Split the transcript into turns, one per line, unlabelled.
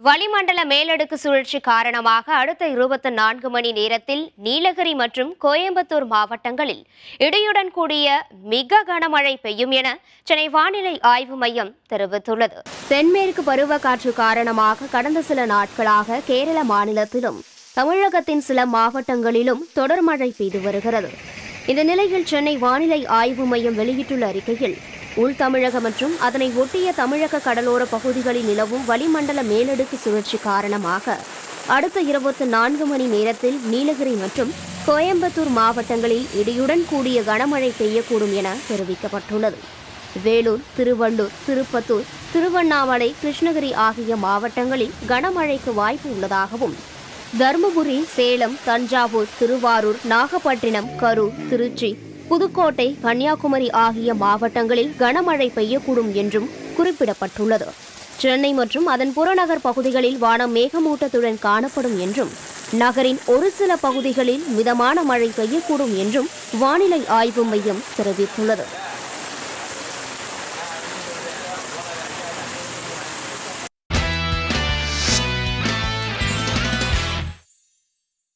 வளிமண்டல மேலடுக்கு சுழற்சி காரணமாக அடுத்த இருபத்தி நான்கு மணி நேரத்தில் நீலகிரி மற்றும் கோயம்புத்தூர் மாவட்டங்களில் இடியுடன் கூடிய மிக கனமழை பெய்யும் என சென்னை வானிலை ஆய்வு மையம் தெரிவித்துள்ளது தென்மேற்கு பருவக்காற்று காரணமாக கடந்த சில நாட்களாக கேரள மாநிலத்திலும் தமிழகத்தின் சில மாவட்டங்களிலும் தொடர் மழை பெய்து வருகிறது இந்த நிலையில் சென்னை வானிலை ஆய்வு மையம் வெளியிட்டுள்ள அறிக்கையில் உள் தமிழக மற்றும் அதனை ஒட்டிய தமிழக கடலோர பகுதிகளில் நிலவும் வளிமண்டல மேலடுக்கு சுழற்சி காரணமாக அடுத்த இருபத்தி நான்கு மணி நேரத்தில் நீலகிரி மற்றும் கோயம்புத்தூர் மாவட்டங்களில் இடியுடன் கூடிய கனமழை பெய்யக்கூடும் என தெரிவிக்கப்பட்டுள்ளது வேலூர் திருவள்ளூர் திருப்பத்தூர் திருவண்ணாமலை கிருஷ்ணகிரி ஆகிய மாவட்டங்களில் கனமழைக்கு வாய்ப்பு உள்ளதாகவும் தருமபுரி சேலம் தஞ்சாவூர் திருவாரூர் நாகப்பட்டினம் கரூர் திருச்சி புதுக்கோட்டை கன்னியாகுமரி ஆகிய மாவட்டங்களில் கனமழை பெய்யக்கூடும் என்றும் குறிப்பிடப்பட்டுள்ளது சென்னை மற்றும் அதன் புறநகர் பகுதிகளில் வானம் மேகமூட்டத்துடன் காணப்படும் என்றும் நகரின் ஒரு சில பகுதிகளில் மிதமான மழை பெய்யக்கூடும் என்றும் வானிலை ஆய்வு மையம் தெரிவித்துள்ளது